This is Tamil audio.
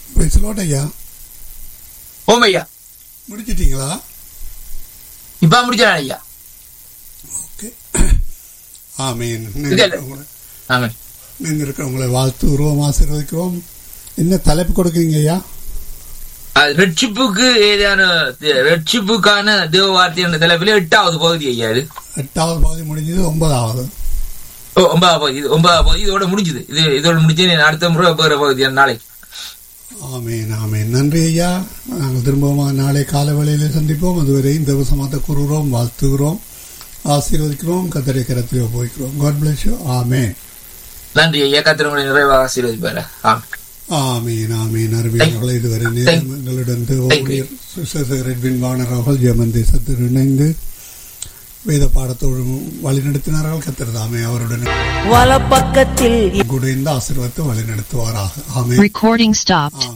பேசலோட ஐயா ஓம் ஐயா முடிச்சிட்டீங்களா இப்ப முடிச்சான் ஐயா ஓகே ஆமீன் இல்ல, இல்ல. உங்களை ஆமாம் நீங்க உங்களை வாழ்த்துகிறோம் ஆசீர்வதிக்கிறோம் என்ன தலைப்பு கொடுக்குறீங்க ஐயா அது ரட்சிப்புக்கு ஏதான ரட்சிப்புக்கான தேவ வார்த்தை என்ற தலைப்பில் எட்டாவது பகுதி ஐயா இது எட்டாவது பகுதி முடிஞ்சது ஒன்பதாவது ஓ, ஒன்பதாவது பகுதி இது ஒன்பதாவது பகுதி இதோட முடிஞ்சுது இது இதோட முடிஞ்சு நீ அடுத்த முறை வேற பகுதி நாளைக்கு ஆமீன் ஆமீன் நன்றி ஐயா நாங்கள் திரும்பவும் நாளை காலை வேளையில் சந்திப்போம் அதுவரை இந்த விசமாத்த கூறுகிறோம் வாழ்த்துகிறோம் ஆசீர்வதிக்கிறோம் கத்தரை கரத்தில் போய்க்கிறோம் காட் பிளஸ் யூ ஆமேன் நன்றி ஐயா கத்திரங்களை நிறைவாக ஆசீர்வதிப்பாரு ஆமாம் ஆமீன் ஆமீன் அருமையானவர்களே இதுவரை நேரம் எங்களுடன் ஊழியர் சுசேசர் ரெட்வின் வாணர் அவர்கள் ஜெர்மன் தேசத்தில் இணைந்து வேத பாடத்தோடு வழிநடத்தினார்கள் கத்திரதாமே அவருடன் வலப்பக்கத்தில் கூட இந்த ஆசீர்வாதத்தை வழிநடத்துவாராக ஆமேன் Recording stopped.